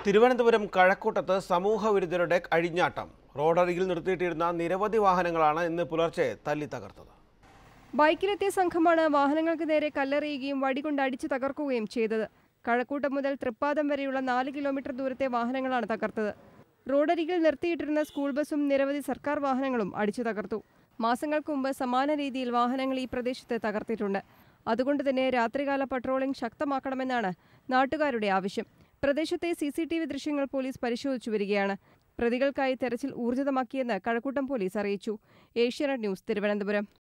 തിരുവനന്തപുരം കഴക്കൂട്ടത്ത് സമൂഹവിരുദ്ധരുടെ അഴിഞ്ഞാട്ടം റോഡരികിൽ നിർത്തിയിട്ടിരുന്ന നിരവധി വാഹനങ്ങളാണ് ഇന്ന് പുലർച്ചെ തല്ലി തകർത്തത് ബൈക്കിലെത്തിയ സംഘമാണ് വാഹനങ്ങൾക്ക് നേരെ കല്ലെറിയുകയും വടികൊണ്ട് അടിച്ചു തകർക്കുകയും ചെയ്തത് കഴക്കൂട്ടം മുതൽ തൃപ്പാദം വരെയുള്ള നാല് കിലോമീറ്റർ ദൂരത്തെ വാഹനങ്ങളാണ് തകർത്തത് റോഡരികിൽ നിർത്തിയിട്ടിരുന്ന സ്കൂൾ ബസും നിരവധി സർക്കാർ വാഹനങ്ങളും അടിച്ചു തകർത്തു മാസങ്ങൾക്ക് മുമ്പ് സമാന രീതിയിൽ വാഹനങ്ങൾ ഈ പ്രദേശത്ത് തകർത്തിട്ടുണ്ട് അതുകൊണ്ട് തന്നെ രാത്രികാല പട്രോളിംഗ് ശക്തമാക്കണമെന്നാണ് നാട്ടുകാരുടെ ആവശ്യം പ്രദേശത്തെ സി സി ടി വി ദൃശ്യങ്ങൾ പോലീസ് പരിശോധിച്ചു വരികയാണ് പ്രതികൾക്കായി തെരച്ചിൽ ഊർജിതമാക്കിയെന്ന് കഴക്കൂട്ടം പോലീസ് അറിയിച്ചു ഏഷ്യാനെറ്റ് ന്യൂസ് തിരുവനന്തപുരം